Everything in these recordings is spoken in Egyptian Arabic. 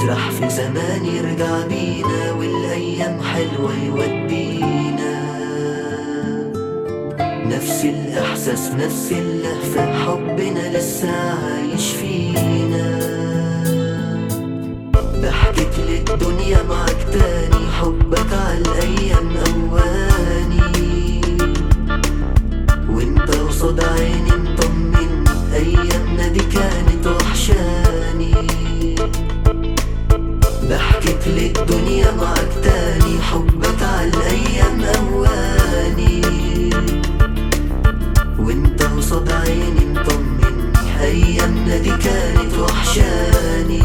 نسرح في زمان يرجع بينا والأيام حلوة يودينا نفس الإحساس نفس اللهفة حبنا لسه عايش فينا ضحكت للدنيا معاك تاني حبك عالأيام أواني وانت قصاد عيني مطمن أيامنا دي كانت وحشاني ضحكت للدنيا معاك تاني حبك عالأيام أواني وانت قصاد عيني مطمن أيامنا دي كانت وحشاني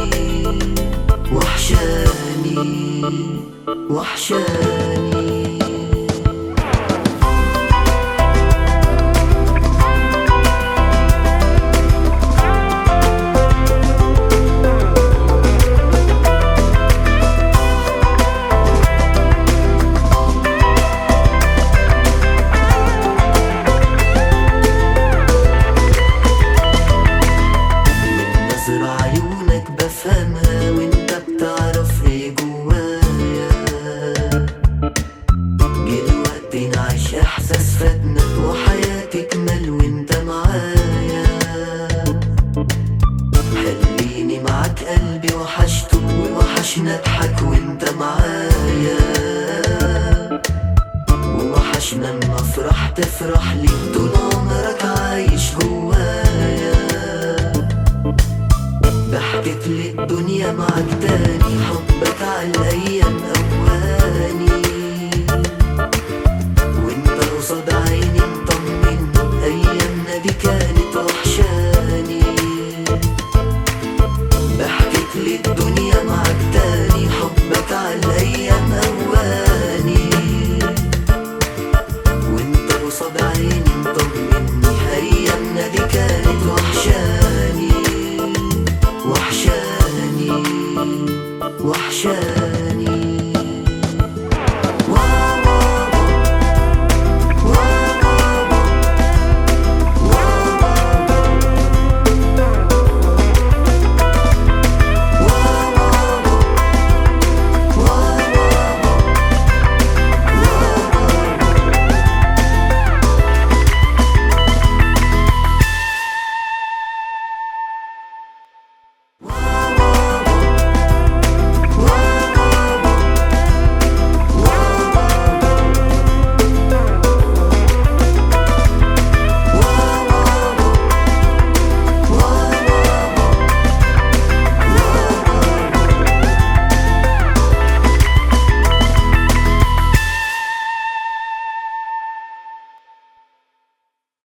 وحشاني وحشاني من نظر عيونك بفهمها وانت بتعرف ايه جوايا جه الوقت نعيش احساس فاتنا وحياتي تكمل وانت معايا خليني معاك قلبي وحشته ووحشنا اضحك وانت معايا ووحشنا اما افرح تفرح لي طول عمرك عايش جوايا ضحكت للدنيا معاك تاني حبك عالايام اواني وانت قصاد عيني مطمن ايامنا دي كانت وحشاني ضحكت للدنيا معاك تاني حبك عالايام اواني وانت قصاد عيني مطمني ايامنا دي كانت وحشاني وحشاني وحشاني